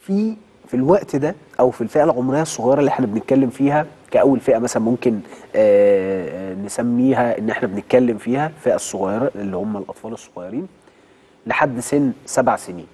في في الوقت ده او في الفئه العمريه الصغيره اللي احنا بنتكلم فيها كاول فئه مثلا ممكن آه، نسميها ان احنا بنتكلم فيها الفئه الصغيره اللي هم الاطفال الصغيرين لحد سن سبع سنين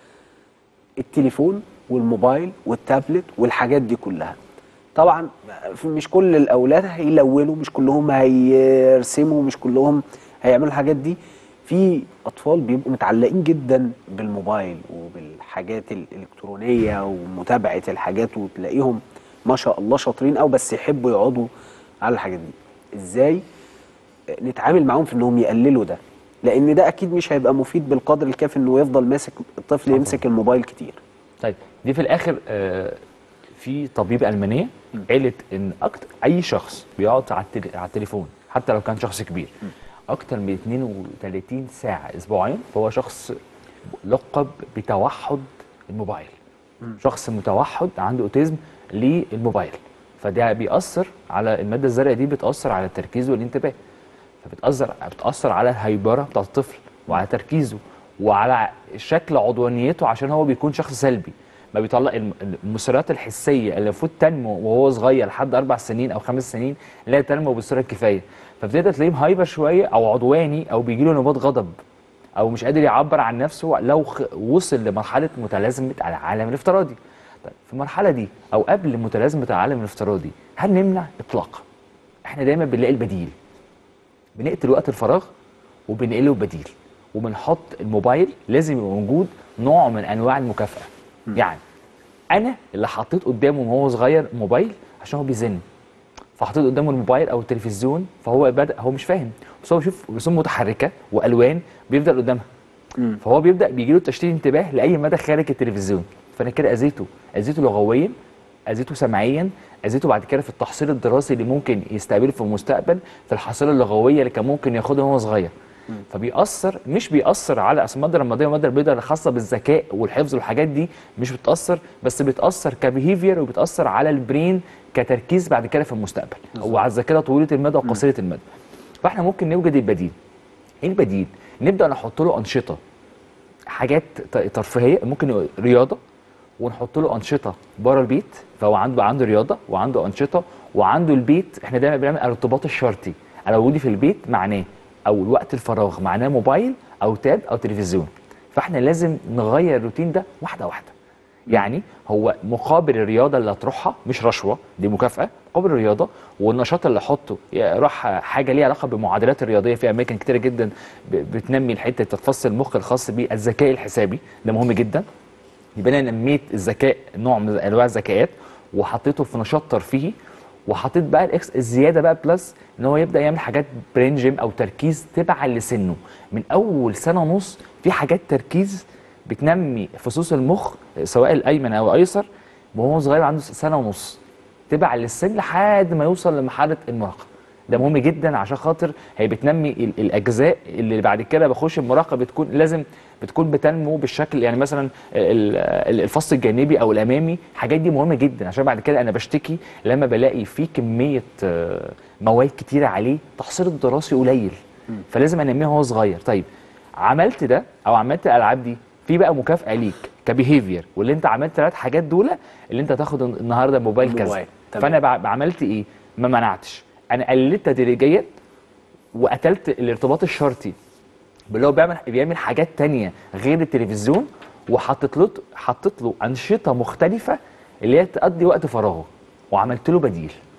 التليفون والموبايل والتابلت والحاجات دي كلها طبعا مش كل الاولاد هيلونوا مش كلهم هيرسموا مش كلهم هيعملوا الحاجات دي في اطفال بيبقوا متعلقين جدا بالموبايل وبالحاجات الالكترونيه ومتابعه الحاجات وتلاقيهم ما شاء الله شاطرين قوي بس يحبوا يقعدوا على الحاجات دي ازاي نتعامل معاهم في انهم يقللوا ده لان ده اكيد مش هيبقى مفيد بالقدر الكافي انه يفضل ماسك الطفل يمسك الموبايل كتير طيب دي في الاخر آه، في طبيبه المانيه قالت ان اكتر اي شخص بيقعد على التل- على التليفون حتى لو كان شخص كبير اكتر من 32 ساعه اسبوعيا فهو شخص لقب بتوحد الموبايل شخص متوحد عنده اوتيزم للموبايل فده بيأثر على الماده الزرقاء دي بتأثر على التركيز والانتباه فبتأثر بتأثر على الهيبره بتاعت الطفل وعلى تركيزه وعلى شكل عضوانيته عشان هو بيكون شخص سلبي ما بيطلع الم- المسرات الحسيه اللي المفروض تنمو وهو صغير لحد اربع سنين او خمس سنين لا تنمو بالصوره الكفايه فبتبدا تلاقيه هايبر شويه او عدواني او بيجي له نوبات غضب او مش قادر يعبر عن نفسه لو خ... وصل لمرحله متلازمه العالم الافتراضي طيب في المرحله دي او قبل متلازمه العالم الافتراضي هل نمنع اطلاقا احنا دايما بنلاقي البديل بنقتل وقت الفراغ وبنقله بديل وبنحط الموبايل لازم يبقى موجود نوع من انواع المكافاه يعني انا اللي حطيت قدامه وهو صغير موبايل عشان هو بيزن فحطيت قدامه الموبايل او التلفزيون فهو بدا هو مش فاهم بس هو بيشوف رسوم متحركه والوان بيفضل قدامها فهو بيبدا بيجي له تشتيت انتباه لاي مدى خارج التلفزيون فانا كده اذيته اذيته لغويا اذيته سمعيا اذيته بعد كده في التحصيل الدراسي اللي ممكن يستقبله في المستقبل في الحصيله اللغويه اللي كان ممكن ياخدها وهو صغير فبيأثر مش بيأثر على اصل الماده الرماديه والماده البيضاء اللي خاصه بالذكاء والحفظ والحاجات دي مش بتأثر بس بتأثر كبيهيفير وبتأثر على البرين كتركيز بعد كده في المستقبل وعلى الذاكره طويله المدى وقصيره المدى فاحنا ممكن نوجد البديل ايه البديل نبدا نحط له انشطه حاجات ت- ترفيهيه ممكن رياضه ونحط له انشطه بره البيت فهو عنده عنده رياضه وعنده انشطه وعنده البيت احنا دايما بنعمل الارتباط الشرطي انا وجودي في البيت معناه او الوقت الفراغ معناه موبايل او تاب او تلفزيون فاحنا لازم نغير الروتين ده واحده واحده يعني هو مقابل الرياضه اللي هتروحها مش رشوه دي مكافاه مقابل الرياضه والنشاط اللي احطه راح حاجه ليها علاقه بالمعادلات الرياضيه في اماكن كتيره جدا ب- بتنمي الحته تفصل المخ الخاص بالذكاء الحسابي ده مهم جدا يبقى انا نميت الذكاء نوع من انواع الذكاءات وحطيته في نشاط ترفيهي وحطيت بقى الاكس الزياده بقى بلس ان هو يبدا يعمل حاجات برين جيم او تركيز تبعا لسنه من اول سنه ونص في حاجات تركيز بتنمي فصوص المخ سواء الايمن او الايسر وهو صغير عنده سنه ونص تبع للسن لحد ما يوصل لمرحله المراهقه ده مهم جدا عشان خاطر هي بتنمي ال- الاجزاء اللي بعد كده بخش المراهقه بتكون لازم بتكون بتنمو بالشكل يعني مثلا ال- ال- الفص الجانبي او الامامي الحاجات دي مهمه جدا عشان بعد كده انا بشتكي لما بلاقي في كميه آه، مواد كتيره عليه تحصيل الدراسي قليل فلازم انميه وهو صغير طيب عملت ده او عملت الالعاب دي في بقى مكافاه ليك كبيهيفير واللي انت عملت ثلاث حاجات دول اللي انت تاخد النهارده موبايل كذا الموبايل، تمام. فانا بع- عملت ايه ما منعتش انا قللت تدريجيا وقتلت الارتباط الشرطي اللي هو بيعمل بيعمل حاجات تانية غير التلفزيون وحطيت له حطيت له انشطه مختلفه اللي هي تقضي وقت فراغه وعملت له بديل